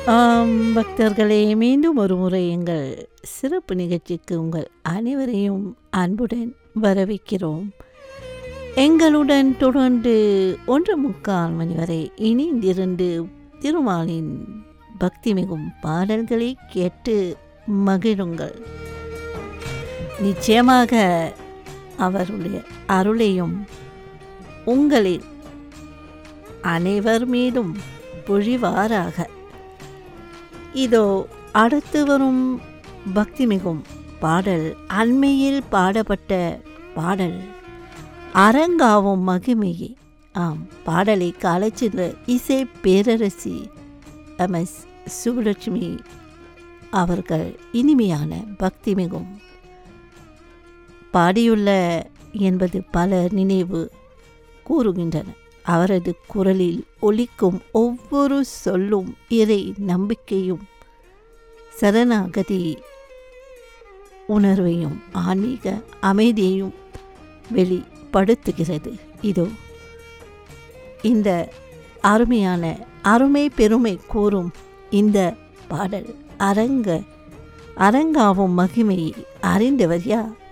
ஆம் பக்தர்களே மீண்டும் ஒரு முறை எங்கள் சிறப்பு நிகழ்ச்சிக்கு உங்கள் அனைவரையும் அன்புடன் வரவேற்கிறோம் எங்களுடன் தொடர்ந்து ஒன்று முக்கால் மணி வரை இணைந்திருந்து திருமாலின் பக்தி மிகும் பாடல்களை கேட்டு மகிழுங்கள் நிச்சயமாக அவருடைய அருளையும் உங்களில் அனைவர் மீதும் பொழிவாராக இதோ அடுத்து வரும் பக்தி மிகும் பாடல் அண்மையில் பாடப்பட்ட பாடல் அரங்காவும் மகிமையே ஆம் பாடலை காலச்சிற இசை பேரரசி எம் எஸ் சுபலட்சுமி அவர்கள் இனிமையான பக்தி மிகும் பாடியுள்ள என்பது பல நினைவு கூறுகின்றன அவரது குரலில் ஒலிக்கும் ஒவ்வொரு சொல்லும் இறை நம்பிக்கையும் சரணாகதி உணர்வையும் ஆன்மீக அமைதியையும் வெளிப்படுத்துகிறது இதோ இந்த அருமையான அருமை பெருமை கூறும் இந்த பாடல் அரங்க அரங்காவும் மகிமையை அறிந்தவர் யார்